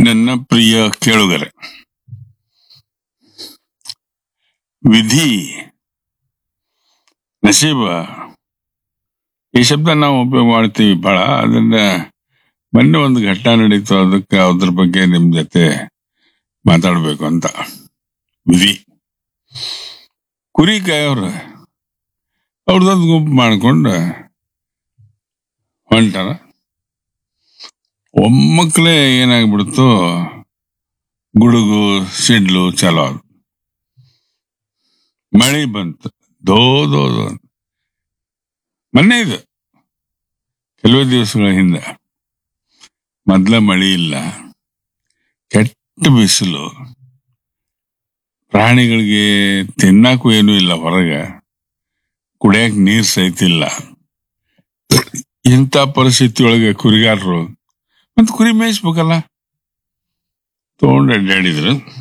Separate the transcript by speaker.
Speaker 1: ನನ್ನ ಪ್ರಿಯ ಕೇಳುಗರೆ ವಿಧಿ ನಸೀಬ ಈ ಶಬ್ದ ನಾವು ಉಪಯೋಗ ಮಾಡ್ತೀವಿ ಬಹಳ ಅದನ್ನ ಮೊನ್ನೆ ಒಂದು ಘಟನೆ ನಡೀತು ಅದಕ್ಕೆ ಅದ್ರ ಬಗ್ಗೆ ನಿಮ್ ಜೊತೆ ಮಾತಾಡ್ಬೇಕು ಅಂತ ವಿಧಿ ಕುರಿ ಕಾಯೋರು ಅವ್ರದೊಂದು ಗುಂಪು ಮಾಡ್ಕೊಂಡು ಹೊಂಟಾರ ಒಮ್ಮಕ್ಲೇ ಏನಾಗ್ಬಿಡ್ತು ಗುಡುಗು ಸಿಡ್ಲು ಚಲೋ ಆದ್. ಮಳೆ ಬಂತು ದೋ ದೋ ದೋ ಅಂತ. ಮೊನ್ನೆ ಇದು ಕೆಲವೇ ದಿವಸಗಳ ಹಿಂದೆ ಮೊದ್ಲ ಮಳೆ ಇಲ್ಲ ಕೆಟ್ಟ ಬಿಸಿಲು ಪ್ರಾಣಿಗಳಿಗೆ ತಿನ್ನಕ್ಕೂ ಏನೂ ಇಲ್ಲ ಹೊರಗ ಕುಡಿಯಕ್ ನೀರ್ ಸಹಿತ ಇಲ್ಲ ಇಂಥ ಪರಿಸ್ಥಿತಿ ಒಳಗೆ ಕುರಿಗಾರರು ಮತ್ ಕುರಿ ಮೇಯಿಸ್ಬೇಕಲ್ಲ ತಗೊಂಡು ಅಡ್ಡಾಡಿದ್ರು